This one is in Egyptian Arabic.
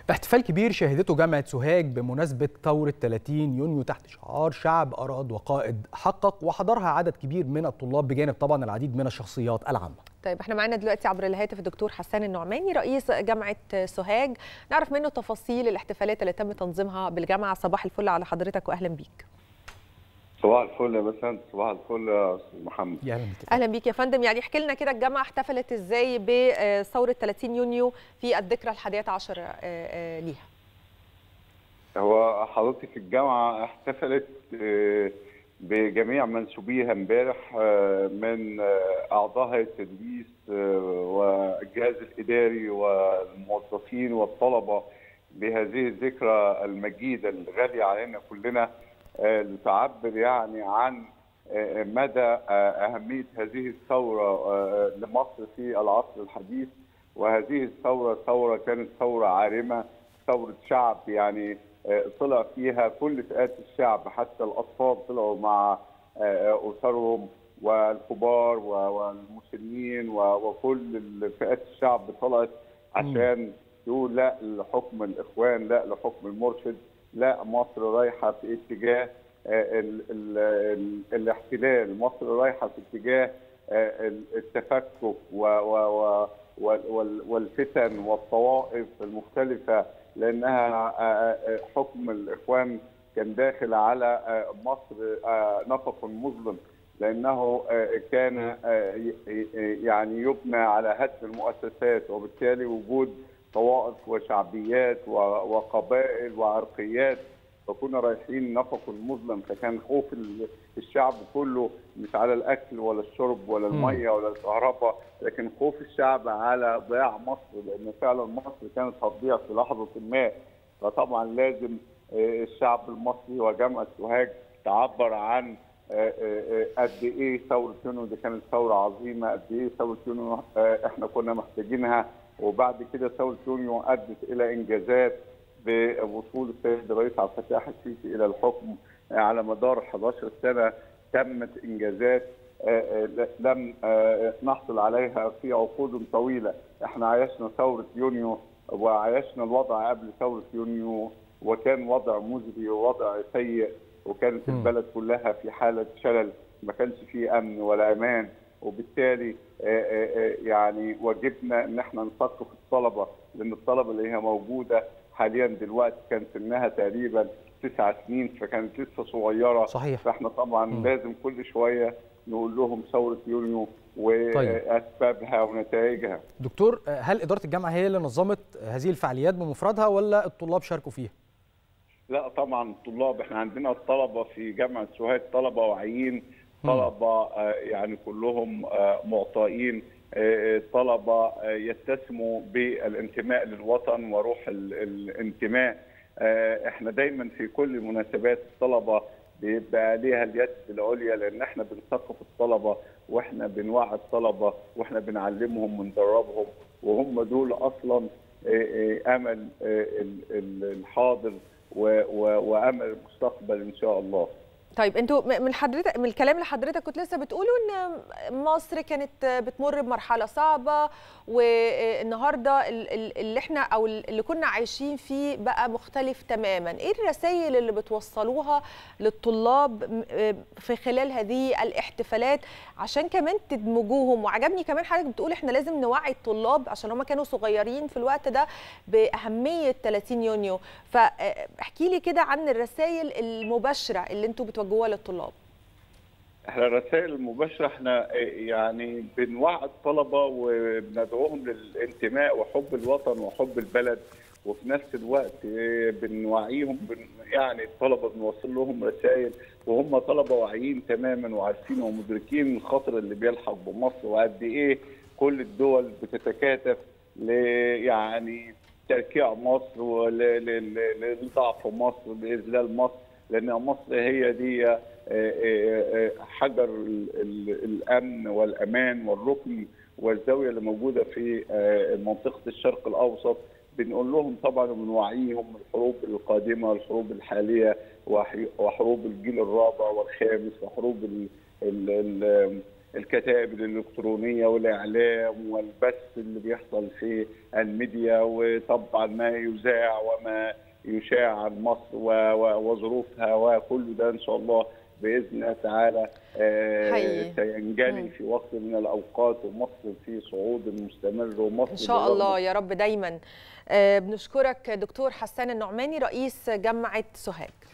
احتفال كبير شهدته جامعة سوهاج بمناسبة ثورة 30 يونيو تحت شعار شعب أراد وقائد حقق وحضرها عدد كبير من الطلاب بجانب طبعا العديد من الشخصيات العامة طيب احنا معانا دلوقتي عبر الهاتف الدكتور حسان النعماني رئيس جامعة سوهاج نعرف منه تفاصيل الاحتفالات اللي تم تنظيمها بالجامعة صباح الفل على حضرتك وأهلا بيك صباح الفل يا بسنت صباح الفل يا استاذ محمد يا اهلا بك اهلا بيك يا فندم يعني احكي لنا كده الجامعه احتفلت ازاي بثوره 30 يونيو في الذكرى الحادية عشر ليها هو حضرتك الجامعه احتفلت بجميع منسوبيها امبارح من اعضاء هيئه التدريس والجهاز الاداري والموظفين والطلبه بهذه الذكرى المجيده الغاليه علينا كلنا لتعبر يعني عن مدى أهمية هذه الثورة لمصر في العصر الحديث وهذه الثورة ثورة كانت ثورة عارمة ثورة شعب يعني طلع فيها كل فئات الشعب حتى الأطفال طلعوا مع أسرهم والكبار والمسنين وكل فئات الشعب طلعت عشان تقول لا لحكم الإخوان لا لحكم المرشد لا مصر رايحه في اتجاه ال ال ال الاحتلال، مصر رايحه في اتجاه التفكك و و والفتن والطوائف المختلفه لانها حكم الاخوان كان داخل على مصر نفق مظلم لانه كان يعني يبنى على هدم المؤسسات وبالتالي وجود طوائف وشعبيات وقبائل وعرقيات فكنا رايحين نفق مظلم فكان خوف الشعب كله مش على الاكل ولا الشرب ولا الميه ولا الكهرباء لكن خوف الشعب على ضياع مصر لان فعلا مصر كانت هتضيع في لحظه ما فطبعا لازم الشعب المصري وجامعه سوهاج تعبر عن قد ايه ثوره يونيو دي كانت ثوره عظيمه قد ايه ثوره يونيو احنا كنا محتاجينها وبعد كده ثوره يونيو ادت الى انجازات بوصول السيد الرئيس عبد الفتاح السيسي الى الحكم على مدار 11 سنه تمت انجازات لم نحصل عليها في عقود طويله، احنا عايشنا ثوره يونيو وعايشنا الوضع قبل ثوره يونيو وكان وضع مزري ووضع سيء وكانت م. البلد كلها في حاله شلل ما كانش فيه امن ولا امان وبالتالي يعني واجبنا ان احنا نثقف الطلبه لان الطلبه اللي هي موجوده حاليا دلوقتي كان سنها تقريبا تسع سنين فكانت لسه صغيره صحيح فاحنا طبعا م. لازم كل شويه نقول لهم ثوره يونيو واسبابها طيب. ونتائجها. دكتور هل اداره الجامعه هي اللي نظمت هذه الفعاليات بمفردها ولا الطلاب شاركوا فيها؟ لا طبعا الطلاب احنا عندنا الطلبه في جامعه سوهاج طلبه واعيين طلبه يعني كلهم معطائين طلبه يتسموا بالانتماء للوطن وروح الانتماء احنا دايما في كل مناسبات الطلبه بيبقى ليها اليد العليا لان احنا بنثقف الطلبه واحنا بنوعي الطلبه واحنا بنعلمهم وندربهم وهم دول اصلا امل الحاضر وامل المستقبل ان شاء الله. طيب انتوا من حضرتك من الكلام اللي حضرتك كنت لسه بتقولوا ان مصر كانت بتمر بمرحله صعبه والنهارده اللي احنا او اللي كنا عايشين فيه بقى مختلف تماما، ايه الرسائل اللي بتوصلوها للطلاب في خلال هذه الاحتفالات عشان كمان تدمجوهم وعجبني كمان حضرتك بتقول احنا لازم نوعي الطلاب عشان هم كانوا صغيرين في الوقت ده باهميه 30 يونيو، فاحكي لي كده عن الرسائل المباشره اللي انتوا بتوجهوها للطلاب احنا الرسائل المباشره احنا يعني بنوعي الطلبه وبندعوهم للانتماء وحب الوطن وحب البلد وفي نفس الوقت بنوعيهم بن يعني الطلبه بنوصل لهم رسائل وهم طلبه واعيين تماما وعارفين ومدركين الخطر اللي بيلحق بمصر وقد ايه كل الدول بتتكاتف ل يعني تركيع مصر ولضعف مصر لاذلال مصر لان مصر هي دي حجر الامن والامان والركن والزاويه اللي موجوده في منطقه الشرق الاوسط بنقول لهم طبعا وبنوعيهم الحروب القادمه الحروب الحاليه وحروب الجيل الرابع والخامس وحروب ال ال ال الكتائب الالكترونيه والاعلام والبث اللي بيحصل في الميديا وطبعا ما يذاع وما يشاع عن مصر وظروفها وكل ده ان شاء الله باذن الله تعالى سينجلي في وقت من الاوقات ومصر في صعود مستمر ومصر ان شاء الله يا رب دايما بنشكرك دكتور حسان النعماني رئيس جامعه سوهاج